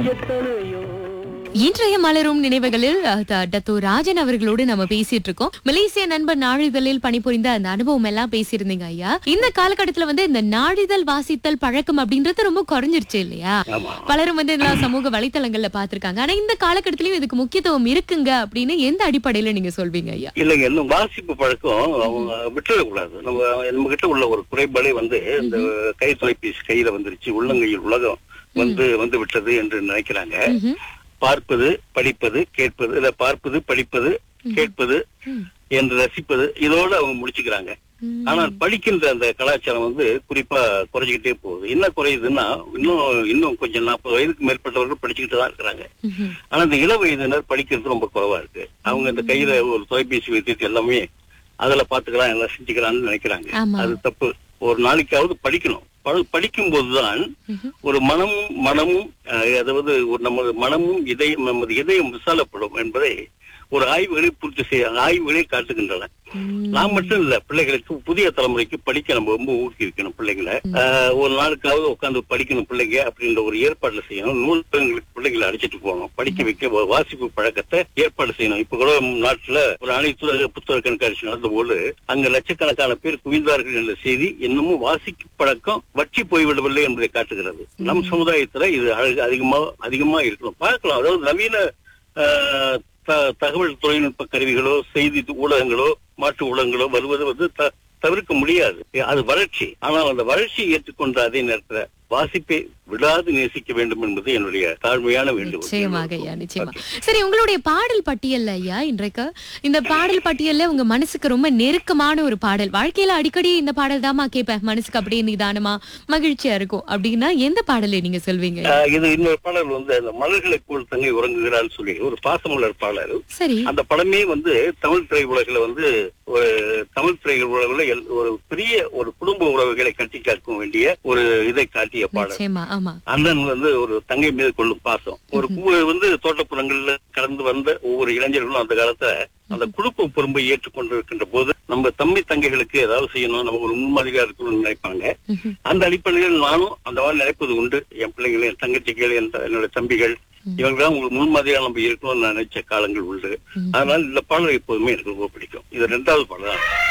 இன்றைய மலரும் நினைவுகளில் அஹ், த- டத்தோ ராஜன் அவர்களோடு நம்ம பேசிட்டு இருக்கோம் மலேசிய நண்பர் நாளிதழில் பணிபுரிந்த அந்த அனுபவம் எல்லாம் பேசியிருந்தீங்க ஐயா இந்த காலகட்டத்துல வந்து இந்த நாளிதழ் வாசித்தல் பழக்கம் அப்படின்றது ரொம்ப குறைஞ்சிருச்சு இல்லையா ஆமா பலரும் வந்து இதெல்லாம் சமூக வலைத்தளங்கள்ல பாத்திருக்காங்க ஆனா இந்த காலகட்டத்திலயும் இதுக்கு முக்கியத்துவம் இருக்குங்க அப்படின்னு எந்த அடிப்படையில நீங்க சொல்வீங்க ஐயா இல்லைங்க இன்னும் வாசிப்பு பழக்கம் அவங்க விட்டுறக்கூடாது நம்ம நம்ம கிட்ட உள்ள ஒரு குறைபாடே வந்து இந்த கை தொலைபேசி கையில வந்துருச்சு உள்ளங்கையில் உலகம் வந்து வந்து விட்டது என்று நினைக்கிறாங்க ம்ஹும். பார்ப்பது படிப்பது கேட்பது இல்ல பார்ப்பது படிப்பது கேட்பது ம். என்று ரசிப்பது இதோட அவங்க முடிச்சுக்கிறாங்க ம். ஆனால் படிக்கின்ற அந்த கலாச்சாரம் வந்து குறிப்பா குறைஞ்சிக்கிட்டே போகுது என்ன குறையுதுன்னா இன்னும் இன்னும் கொஞ்சம் நாற்பது வயதுக்கு மேற்பட்டவர்கள் படிச்சுக்கிட்டு தான் இருக்கிறாங்க ம்ஹும். ஆனா இந்த இள வயதினர் படிக்கிறது ரொம்ப குறைவா இருக்கு அவங்க இந்த கையில ஒரு தொலைபேசி வைத்துட்டு எல்லாமே அதுல பாத்துக்கலாம் எல்லாம் செஞ்சுக்கலாம்னு நினைக்கிறாங்க ஆமா. அது தப்பு ஒரு நாளைக்காவது படிக்கணும் படி- படிக்கும் போதுதான் ம்ஹும். ஒரு மனமும் மனமும் அஹ், அதாவது ஒரு நமது மனமும் இதயம் நமது இதயம் விசாலப்படும் என்பதை ஒரு ஆய்வுகளை பூர்த்தி செய்ய ஆய்வுகளே காட்டுகின்றன ம். நான் மட்டும் இல்ல பிள்ளைகளுக்கு புதிய தலைமுறைக்கு படிக்க நம்ம ரொம்ப ஊக்குவிக்கணும் பிள்ளைங்களை ஆஹ், ஒரு நாளுக்காவது உட்கார்ந்து படிக்கணும் பிள்ளைங்க அப்படின்ற ஒரு ஏற்பாடுல செய்யணும் நூலகங்களுக்கு பிள்ளைங்களை அழைச்சிட்டு போகணும் படிக்க வைக்க ஒரு வாசிப்பு பழக்கத்தை ஏற்பாடு செய்யணும் இப்ப கூட நாட்டுல ஒரு அனைத்து புத்தக கண்காட்சி நடந்த போது அங்க லட்சக்கணக்கான பேர் குவிந்தார்கள் என்ற செய்தி இன்னமும் வாசிக்கும் பழக்கம் வற்றி போய்விடவில்லை என்பதை காட்டுகிறது நம் சமுதாயத்துல இது அழகு- அதிகமா அதிகமா இருக்கணும் பார்க்கலாம் அதாவது நவீன ஆஹ், த- தகவல் தொழில்நுட்ப கருவிகளோ செய்தி ஊடகங்களோ மாற்று ஊடகங்களோ வருவது வந்து த- தவிர்க்க முடியாது அது வறட்சி ஆனால் அந்த வறட்சியை ஏற்றுக்கொண்ட அதே நேரத்துல வாசிப்பை விடாது நேசிக்க வேண்டும் என்பது என்னுடைய தாழ்மையான வேண்டுகோள் நிச்சயமாக ஐயா நிச்சயமா சரி உங்களுடைய பாடல் பட்டியல்ல ஐயா இன்றைக்கு இந்த பாடல் பட்டியல்ல உங்க மனசுக்கு ரொம்ப நெருக்கமான ஒரு பாடல் வாழ்க்கையில அடிக்கடி இந்த பாடல் தாமா கேட்பேன் மனசுக்கு அப்படியே நிதானமா மகிழ்ச்சியா இருக்கும் அப்படின்னா எந்த பாடலை நீங்க சொல்வீங்க ஆஹ் இது இன்னொரு பாடல் வந்து அந்த மலர்களை போல் தங்கை உறங்குகிறான்னு சொல்லி ஒரு பாசமலர் பாடல் சரி அந்த படமே வந்து தமிழ் திரையுலகில் வந்து ஒரு தமிழ் திரையுலகில் எல்- ஒரு பெரிய ஒரு குடும்ப உறவுகளை கட்டி காக்க வேண்டிய ஒரு இதை காட்டிய பாடல் நிச்சயமா ஆமா அண்ணன் வந்து ஒரு தங்கை மீது கொள்ளும் பாசம் ஒரு பூ வந்து தோட்டப்புறங்கள்ல கடந்து வந்த ஒவ்வொரு இளைஞர்களும் அந்த காலத்துல அந்த குடும்ப பொறுப்பை ஏற்றுக்கொண்டிருக்கின்ற போது நம்ம தம்பி தங்கைகளுக்கு ஏதாவது செய்யணும் நம்ம ஒரு முன்மாதிரியா இருக்கணும்னு நினைப்பாங்க ம்ஹும். அந்த அடிப்படையில் நானும் அந்த மாதிரி நினைப்பது உண்டு என் பிள்ளைகள் என் தங்கச்சிகள் என் த- என்னுடைய தம்பிகள் இவங்கெல்லாம் உங்களுக்கு முன்மாதிரியா நம்ம இருக்கணும்னு நான் நினைச்ச காலங்கள் உண்டு ம். அதனால இந்த பாடல் எப்போதுமே எனக்கு ரொம்ப பிடிக்கும் இது ரெண்டாவது பாடல்